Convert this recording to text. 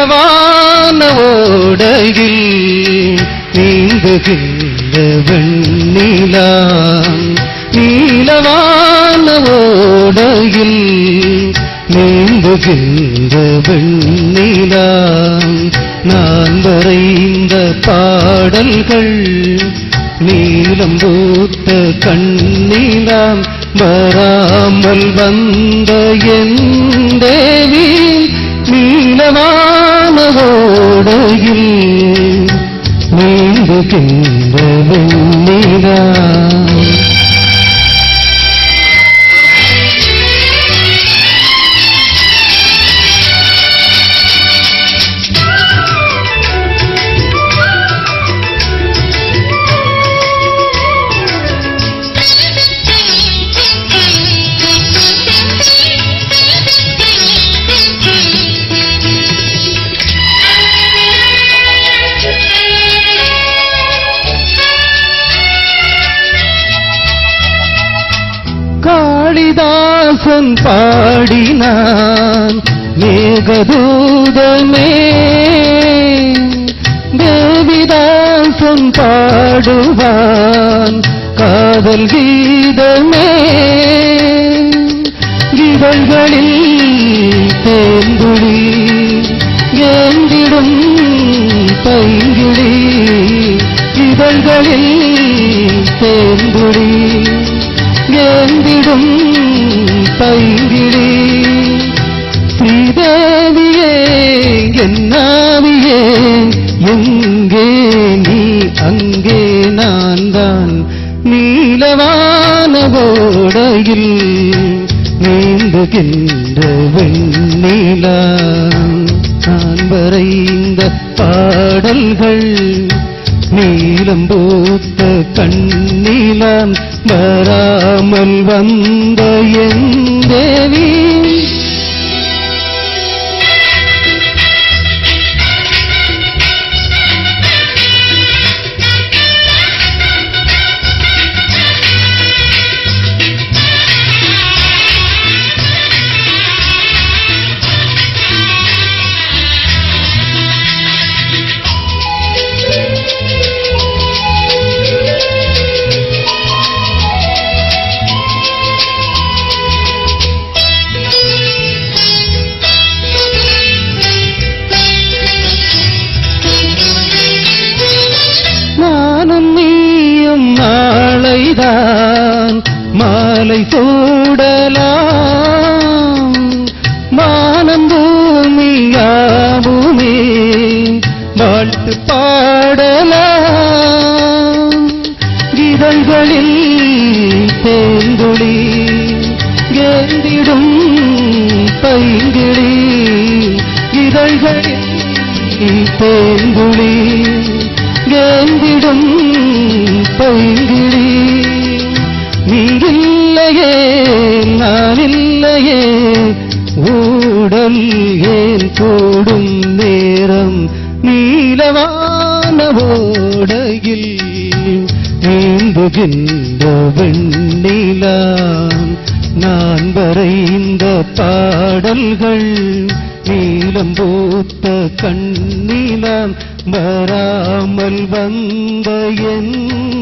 நீலவான ஓடையில் நீந்துகின்ற வெண்ணிலா நீலவான ஓடையில் நீந்துகின்ற வெண்ணிலா நான் வரைந்த பாடல்கள் நீலம் பூத்த கண்ணீலாம் வராமல் வந்த என் தேவி நீலமான ஓடையில் நீந்துகின்ற வெண்ணிலா காளிதாசன் பாடினான் மேகதூதமே தேவிதாசன் பாடுவான் காதல் கீதமே இதழ்களில் தேங்குழி ஏந்திடும் பைங்கிழி இதழ்களில் தேங்குழி ஏந்திடும் பைங்கிழி ஸ்ரீதேவியே என்னாவியே எங்கே நீ அங்கே நான் தான் நீலவான ஓடையில் நீந்துகின்ற வெண்ணிலா நான் வரைந்த பாடல்கள் நீலம் பூத்த கண்ணீலாம் வராமல் வந்த என் தேவி நானும் நீயும் நாளைதான் மாலை சூடலாம் வானம் பூமியாவுமே வாழ்த்து பாடலாம் இதழ்களில் தேங்குழி ஏந்திடும் பைங்கிழி இதழ்களில் தேங்குழி ஏந்திடும் பைங்கிழி நீ இல்லையே நான் இல்லையே ஊடல் ஏன் கூடும் நேரம் நீலவான ஓடையில் நீந்துகின்ற வெண்ணிலா நான் வரைந்த பாடல்கள் நீலம் பூத்த கண்ணீலாம் வராமல் வந்த என்